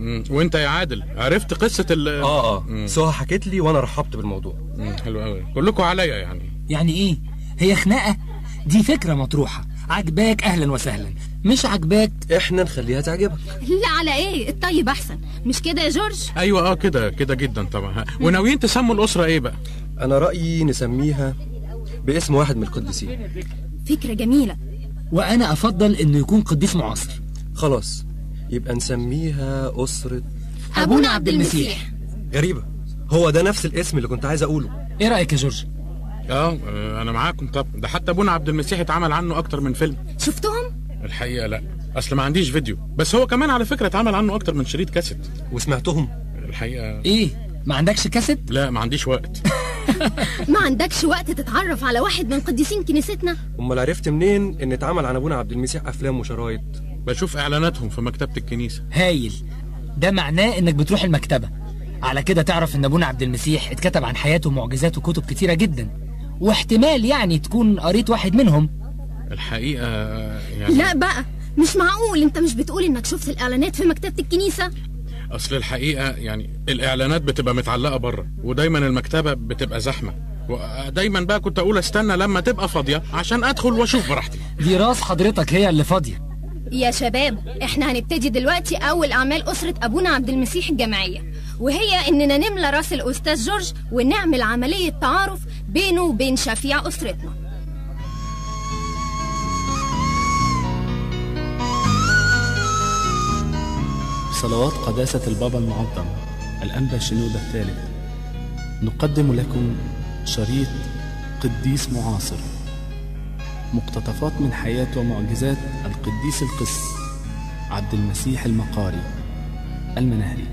مم. وانت يا عادل عرفت قصه ال اه اه سهى حكت لي وانا رحبت بالموضوع مم. حلو قوي كلكم عليا يعني يعني ايه هي خناقه دي فكره مطروحه عجباك اهلا وسهلا مش عجباك احنا نخليها تعجبك لا على ايه الطيب احسن مش كده يا جورج ايوه اه كده كده جدا طبعا ها. وناويين تسموا الاسره ايه بقى انا رايي نسميها باسم واحد من القديسين فكرة جميلة وانا افضل انه يكون قديس معاصر خلاص يبقى نسميها اسره أبونا عبد المسيح. غريبه هو ده نفس الاسم اللي كنت عايز اقوله ايه رايك يا جورج اه آه، انا معاكم طب ده حتى ابونا عبد المسيح اتعمل عنه اكتر من فيلم شفتهم؟ الحقيقه لا اصل ما عنديش فيديو بس هو كمان على فكره اتعمل عنه اكتر من شريط كاسيت وسمعتهم الحقيقه ايه ما عندكش كاسيت لا ما عنديش وقت ما عندكش وقت تتعرف على واحد من قديسين كنيستنا؟ امال عرفت منين ان اتعمل عن ابونا عبد المسيح افلام وشرايط بشوف اعلاناتهم في مكتبه الكنيسه هايل ده معناه انك بتروح المكتبه على كده تعرف ان ابونا عبد المسيح اتكتب عن حياته ومعجزاته كتب كتيره جدا واحتمال يعني تكون قريت واحد منهم الحقيقه يعني لا بقى مش معقول انت مش بتقول انك شفت الاعلانات في مكتبة الكنيسة؟ اصل الحقيقه يعني الاعلانات بتبقى متعلقه بره ودايما المكتبه بتبقى زحمه ودايما بقى كنت اقول استنى لما تبقى فاضيه عشان ادخل واشوف براحتي دي راس حضرتك هي اللي فاضيه يا شباب احنا هنبتدي دلوقتي اول اعمال اسرة ابونا عبد المسيح الجماعية وهي اننا نملى راس الاستاذ جورج ونعمل عملية تعارف بينه وبين شفيع اسرتنا بصلوات قداسة البابا المعظم الأنبا شنودة الثالث نقدم لكم شريط قديس معاصر مقتطفات من حياة ومعجزات القديس القس عبد المسيح المقاري المنهري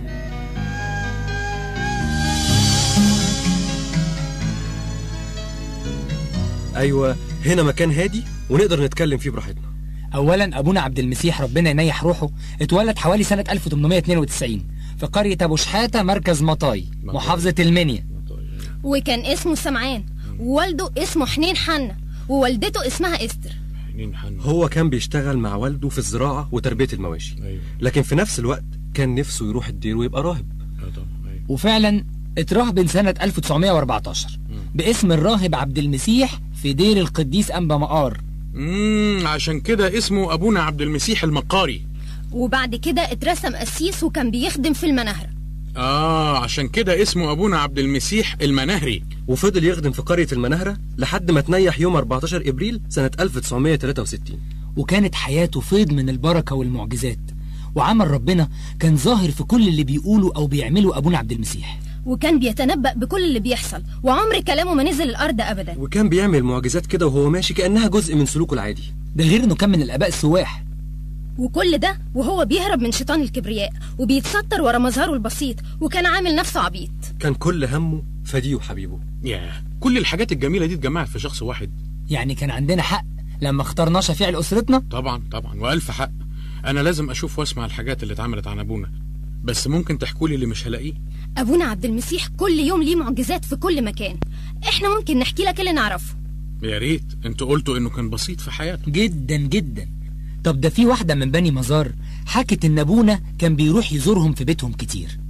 ايوه هنا مكان هادي ونقدر نتكلم فيه براحتنا اولا ابونا عبد المسيح ربنا ينيح روحه اتولد حوالي سنه 1892 في قريه ابو شحاته مركز مطاي محافظه المنيا وكان اسمه سمعان ووالده اسمه حنين حنة ووالدته اسمها استر حنين حن هو كان بيشتغل مع والده في الزراعه وتربيه المواشي ايوه لكن في نفس الوقت كان نفسه يروح الدير ويبقى راهب آه طبعا ايوه وفعلا اترهبن سنه 1914 باسم الراهب عبد المسيح في دير القديس انبا مقار امم عشان كده اسمه ابونا عبد المسيح المقاري وبعد كده اترسم قسيس وكان بيخدم في المناهرة اه عشان كده اسمه ابونا عبد المسيح المناهري وفضل يخدم في قريه المناهره لحد ما تنيح يوم 14 ابريل سنه 1963 وكانت حياته فيض من البركه والمعجزات وعمل ربنا كان ظاهر في كل اللي بيقوله او بيعمله ابونا عبد المسيح وكان بيتنبأ بكل اللي بيحصل وعمر كلامه ما نزل الأرض أبدا وكان بيعمل معجزات كده وهو ماشي كانها جزء من سلوكه العادي ده غير انه كان من الاباء السواح وكل ده وهو بيهرب من شيطان الكبرياء وبيتستر ورا مظهره البسيط وكان عامل نفسه عبيط كان كل همه فديه وحبيبه ياه كل الحاجات الجميله دي اتجمعت في شخص واحد يعني كان عندنا حق لما اخترناه شفيع لاسرتنا طبعا طبعا والف حق انا لازم اشوف واسمع الحاجات اللي اتعملت عن ابونا بس ممكن تحكوا لي اللي مش هلاقيه أبونا عبد المسيح كل يوم ليه معجزات في كل مكان إحنا ممكن نحكي لك اللي نعرفه يا ريت انتوا قلتوا انه كان بسيط في حياته جدا جدا طب ده في واحده من بني مزار حكت ان ابونا كان بيروح يزورهم في بيتهم كتير